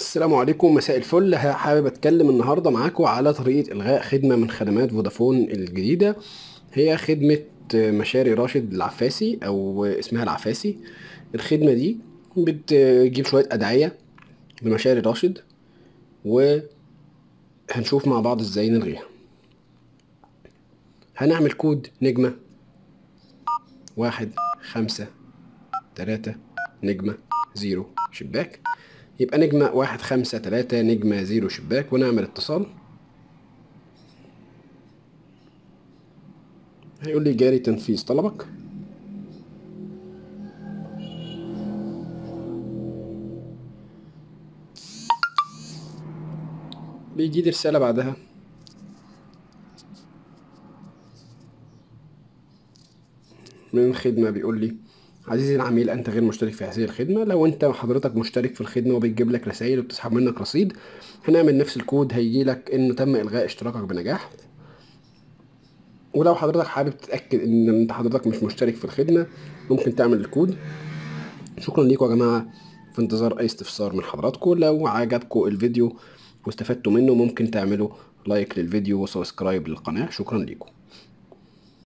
السلام عليكم مساء الفل ها- حابب اتكلم النهارده معاكم على طريقه الغاء خدمه من خدمات فودافون الجديده هي خدمه مشاري راشد العفاسي او اسمها العفاسي الخدمه دي بتجيب شويه ادعيه لمشاري راشد وهنشوف مع بعض ازاي نلغيها هنعمل كود نجمه واحد خمسة تلاتة نجمة زيرو شباك يبقى نجمة واحد خمسة تلاتة نجمة زيرو شباك ونعمل اتصال هيقول لي جاري تنفيذ طلبك بيجي لي رسالة بعدها من الخدمة بيقول لي عزيزي العميل أنت غير مشترك في هذه الخدمة لو أنت حضرتك مشترك في الخدمة وبتجيب لك رسائل وبتسحب منك رصيد هنعمل نفس الكود هيجي لك إنه تم إلغاء اشتراكك بنجاح ولو حضرتك حابب تتأكد إن أنت حضرتك مش مشترك في الخدمة ممكن تعمل الكود شكرا ليكم يا جماعة في انتظار أي استفسار من حضراتكم لو عجبكم الفيديو واستفدتوا منه ممكن تعملوا لايك للفيديو وسبسكرايب للقناة شكرا ليكم